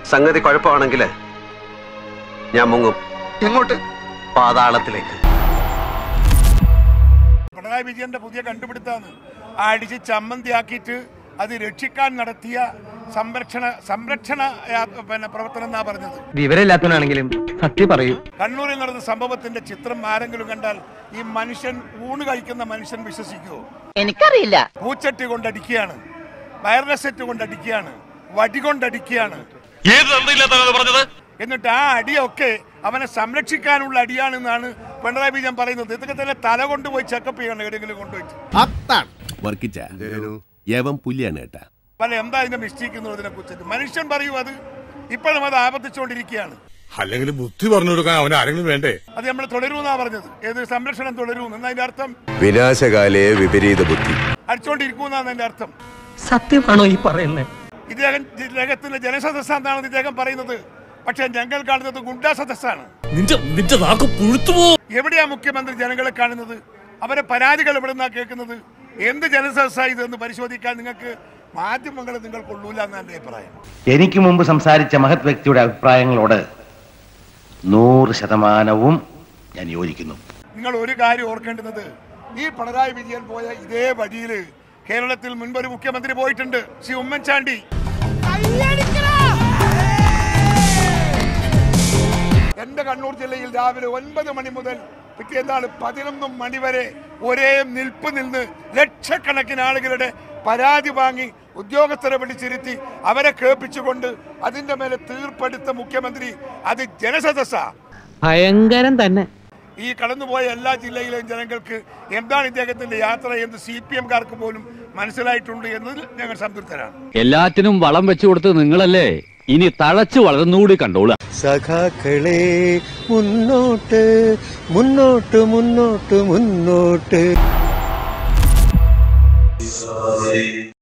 സംഗതി കുഴപ്പമാണെങ്കിൽ ഞാൻ മുങ്ങും എങ്ങോട്ട് പാതാളത്തിലേക്ക് പിണറായി വിജയന്റെ പുതിയ കണ്ടുപിടുത്താണ് അടിച്ച് ചമ്മന്തിയാക്കിയിട്ട് അത് രക്ഷിക്കാൻ നടത്തിയ സംരക്ഷണ സംരക്ഷണ യാ- പിന്നെ പ്രവർത്തനം എന്നാ പറഞ്ഞത് വിവരമില്ലാത്തവനാണെങ്കിലും സത്യം പറയൂ കണ്ണൂരിൽ നടന്ന സംഭവത്തിന്റെ ചിത്രം ആരെങ്കിലും കണ്ടാൽ ഈ മനുഷ്യൻ ഊണ് കഴിക്കുന്ന മനുഷ്യൻ വിശ്വസിക്കുമോ എനിക്കറിയില്ല പൂച്ചട്ടി കൊണ്ടടിക്കുകയാണ് വയർലെസ് സെറ്റ് കൊണ്ടടിക്കുകയാണ് വടി കൊണ്ടടിക്കുകയാണ് എന്നിട്ട് ആ അടിയൊക്കെ അവനെ സംരക്ഷിക്കാനുള്ള അടിയാണെന്നാണ് പിണറായി വിജയൻ പറയുന്നത് ഇതൊക്കെ തന്നെ തല കൊണ്ടുപോയി ചെക്കപ്പ് ചെയ്യണം എവിടെയെങ്കിലും കൊണ്ടുപോയിട്ട് വർക്കിച്ച യവൻ പുലിയാണ് കേട്ടാ പല എന്താ അതിന്റെ മിസ്റ്റേക്ക് എന്നുള്ളതിനെ കുറിച്ചിട്ട് മനുഷ്യൻ പറയൂ അത് ഇപ്പോഴും അത് ആവർത്തിച്ചുകൊണ്ടിരിക്കുകയാണ് അല്ലെങ്കിൽ ബുദ്ധി പറഞ്ഞു കൊടുക്കാൻ അവൻ ആരെങ്കിലും വേണ്ടേ അത് നമ്മൾ തുടരൂന്നാ പറഞ്ഞത് ഏത് സംരക്ഷണം തുടരൂന്ന് എന്നതിന്റെ അർത്ഥം വിനാശകാലേ വിപരീത ബുദ്ധി അടിച്ചോണ്ടിരിക്കുന്നാണ് അതിന്റെ അർത്ഥം സത്യമാണോ ഈ പറയുന്നത് ഇദ്ദേഹം ഇദ്ദേഹത്തിന്റെ ജനസദസ്സ് എന്നാണ് ഇദ്ദേഹം പറയുന്നത് പക്ഷെ ഞങ്ങൾ കാണുന്നത് ഗുണ്ടാ സദസ്സാണ് നിന്റെ നിന്റെ നാക്ക് പുഴുത്തുപോ എവിടെയാ മുഖ്യമന്ത്രി ജനങ്ങളെ കാണുന്നത് അവരെ പരാതികൾ എവിടുന്നാ കേൾക്കുന്നത് എന്ത് ജനസദസ്സാണ് ഇതെന്ന് പരിശോധിക്കാൻ നിങ്ങൾക്ക് മാധ്യമങ്ങളെ നിങ്ങൾ കൊള്ളൂല എന്നാണ് എന്റെ അഭിപ്രായം എനിക്ക് മുമ്പ് സംസാരിച്ച മഹത് വ്യക്തിയുടെ അഭിപ്രായങ്ങളോട് നൂറ് ശതമാനവും ഞാൻ യോജിക്കുന്നു നിങ്ങൾ ഒരു കാര്യം ഓർക്കേണ്ടുന്നത് ഈ പിണറായി വിജയൻ പോയ ഇതേ വഴിയിൽ കേരളത്തിൽ മുൻപൊരു മുഖ്യമന്ത്രി പോയിട്ടുണ്ട് ശ്രീ ഉമ്മൻചാണ്ടി എന്റെ കണ്ണൂർ ജില്ലയിൽ രാവിലെ ഒൻപത് മണി മുതൽ പിറ്റേന്നാൾ പതിനൊന്ന് മണി വരെ ഒരേ നിൽപ്പ് നിന്ന് ലക്ഷക്കണക്കിന് ആളുകളുടെ പരാതി വാങ്ങി ഉദ്യോഗസ്ഥരെ വിളിച്ചിരുത്തി അവരെ കേൾപ്പിച്ചുകൊണ്ട് അതിന്റെ മേലെ തീർപ്പെടുത്ത മുഖ്യമന്ത്രി അത് ജനസദസ്സാ ഭയങ്കരം തന്നെ ഈ കടന്നുപോയ എല്ലാ ജില്ലയിലെയും ജനങ്ങൾക്ക് എന്താണ് ഇദ്ദേഹത്തിന്റെ യാത്ര എന്ന് സി പി എംകാർക്ക് പോലും മനസ്സിലായിട്ടുണ്ട് എന്നതിൽ ഞങ്ങൾ സംതൃപ്തരാണ് എല്ലാറ്റിനും വളം വെച്ചു കൊടുത്ത് നിങ്ങളല്ലേ ഇനി തഴച്ചു വളർന്നുകൂടി കണ്ടോളുക സഖാക്കളെ മുന്നോട്ട് മുന്നോട്ട് മുന്നോട്ട് മുന്നോട്ട്